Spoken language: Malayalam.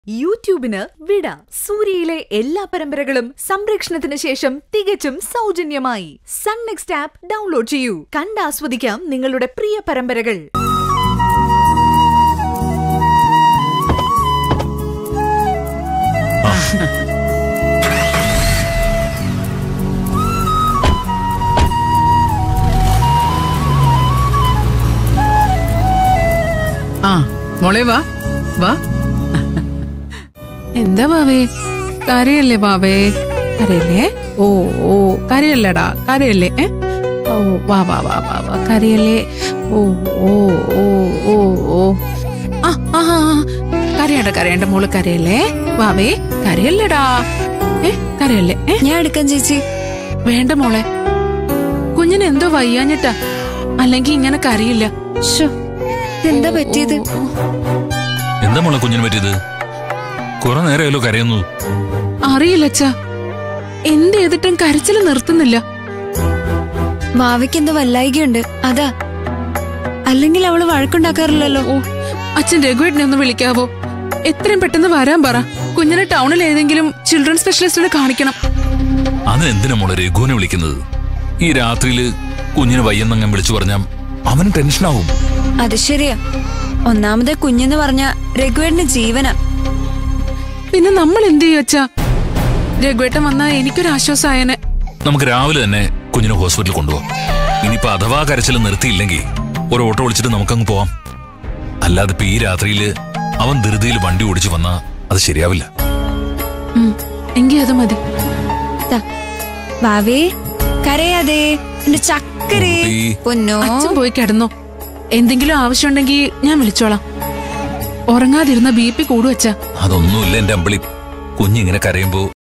യൂട്യൂബിന് വിട സൂര്യയിലെ എല്ലാ പരമ്പരകളും സംരക്ഷണത്തിന് ശേഷം തികച്ചും സൗജന്യമായി സൺ നെക്സ്റ്റ് ആപ്പ് ഡൗൺലോഡ് ചെയ്യൂ കണ്ടാസ്വദിക്കാം നിങ്ങളുടെ പ്രിയ പരമ്പരകൾ ആ മോളെ വാ വാ എന്താ വാവേ കരയല്ലേ വാവേ കരയല്ലേ ഓ ഓ കരയല്ലടാ കരയല്ലേ ഏ ഓ വാ വാ വാ വാ വാ കരയല്ലേ ഓ ഓ ഓ ഓ ഓ ആ ആ ആ, ആ. കരയണ്ട കരയണ്ട മോള് കരയല്ലേ വാവേ കരയല്ലടാ ഏ കരയല്ലേ ഏ ഞാൻ എടുക്കാം ചേച്ചി വേണ്ട മോളെ കുഞ്ഞിന് എന്തോ വയ്യാഞ്ഞിട്ടാ അല്ലെങ്കിൽ ഇങ്ങനെ കരയില്ല ഷോ ഇതെന്താ പറ്റിയത് ഓ, ഓ. എന്താ മോളെ കുഞ്ഞിന് പറ്റിയത് കുറെ നേരമല്ലോ കരയുന്നു അറിയില്ല അച്ഛാ എന്ത് ചെയ്തിട്ടും കരച്ചില് നിർത്തുന്നില്ല മാവയ്ക്ക് എന്തോ വല്ലായികയുണ്ട് അതാ അല്ലെങ്കിൽ അവള് വഴക്കുണ്ടാക്കാറില്ലല്ലോ ഓ അച്ഛൻ രഘുവേട്ടനെ ഒന്ന് വിളിക്കാവോ എത്രയും പെട്ടെന്ന് വരാൻ പറ കുഞ്ഞിനെ ടൗണിൽ ഏതെങ്കിലും ചിൽഡ്രൻ സ്പെഷ്യലിസ്റ്റിനെ കാണിക്കണം അതിന് എന്തിനാ മോളെ രഘുവിനെ വിളിക്കുന്നത് ഈ രാത്രിയില് കുഞ്ഞിന് വയ്യെന്നങ്ങൻ വിളിച്ചു പറഞ്ഞാൽ അവന് ടെൻഷനാവും അത് ശരിയാ ഒന്നാമത് കുഞ്ഞെന്ന് പറഞ്ഞ രഘുവേടിന് ജീവനാ പിന്നെ നമ്മൾ എന്ത് ചെയ്യും അച്ഛാ രഘുവേട്ടൻ വന്നാ എനിക്കൊരു ആശ്വാസമായനെ നമുക്ക് രാവിലെ തന്നെ കുഞ്ഞിനെ ഹോസ്പിറ്റലിൽ കൊണ്ടുപോകാം ഇനിയിപ്പോ അഥവാ കരച്ചിൽ നിർത്തിയില്ലെങ്കിൽ ഒരു ഓട്ടോ വിളിച്ചിട്ട് നമുക്കങ്ങ് പോവാം അല്ലാതെ ഇപ്പൊ ഈ രാത്രിയില് അവൻ ധൃതിയിൽ വണ്ടി ഓടിച്ചു വന്നാ അത് ശരിയാവില്ല ഉം, എങ്കി അത് മതി ദാ, വാവേ കരയാതെ എന്റെ ചക്കരേ കുട്ടി. പൊന്നോ അച്ഛൻ പോയി കിടന്നോ എന്തെങ്കിലും ആവശ്യമുണ്ടെങ്കിൽ ഞാൻ വിളിച്ചോളാം ഉറങ്ങാതിരുന്ന ബി പി കൂടുവച്ചാ അതൊന്നുമില്ല എന്റെ അമ്പിളി കുഞ്ഞിങ്ങനെ കരയുമ്പോ